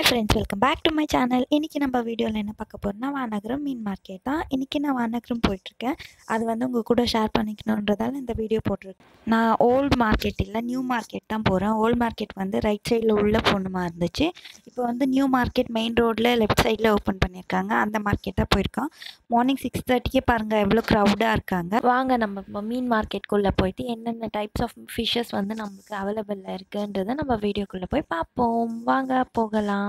hi friends welcome back to my channel இன்றைக்கி நம்ம வீடியோவில் என்ன பார்க்க போகிறோம்னா வானகரம் மீன் மார்க்கெட் தான் இன்றைக்கி நான் வானகரம் போயிட்டுருக்கேன் அது வந்து உங்கள் கூட ஷேர் பண்ணிக்கணுன்றதால இந்த வீடியோ போட்டிருக்கேன் நான் ஓல்டு மார்க்கெட் இல்லை நியூ மார்க்கெட் தான் போகிறேன் ஓல்டு மார்க்கெட் வந்து ரைட் சைடில் உள்ள போகணுமா இருந்துச்சு இப்போ வந்து நியூ மார்க்கெட் மெயின் ரோட்டில் லெஃப்ட் சைடில் ஓப்பன் பண்ணியிருக்காங்க அந்த மார்க்கெட் தான் போயிருக்கோம் மார்னிங் சிக்ஸ் தேர்ட்டிக்கே பாருங்கள் எவ்வளோ க்ரௌடாக இருக்காங்க வாங்க நம்ம இப்போ மீன் மார்க்கெட்குள்ளே போயிட்டு என்னென்ன டைப்ஸ் ஆஃப் ஃபிஷ்ஷஸ் வந்து நமக்கு அவைலபிளில் இருக்குன்றதை நம்ம வீடியோக்குள்ளே போய் பார்ப்போம் வாங்க போகலாம்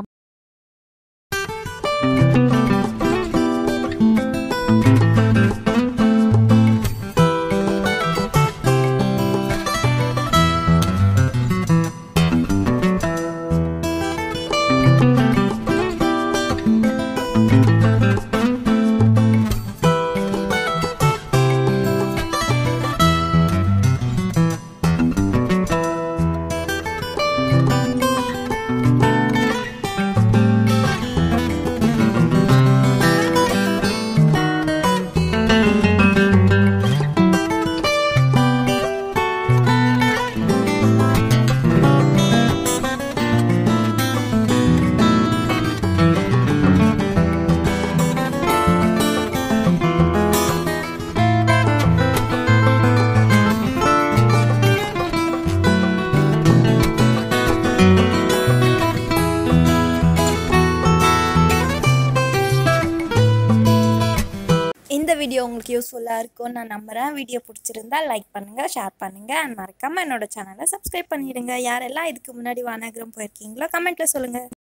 இந்த வீடியோ உங்களுக்கு யூஸ்ஃபுல்லாக இருக்கும்னு நான் நம்புகிறேன் வீடியோ பிடிச்சிருந்தா லைக் பண்ணுங்கள் ஷேர் பண்ணுங்கள் அண்ட் மறக்காமல் என்னோட சேனலை சப்ஸ்கிரைப் பண்ணிடுங்க யாரெல்லாம் இதுக்கு முன்னாடி வானகரம் போயிருக்கீங்களோ கமெண்ட்டில் சொல்லுங்கள்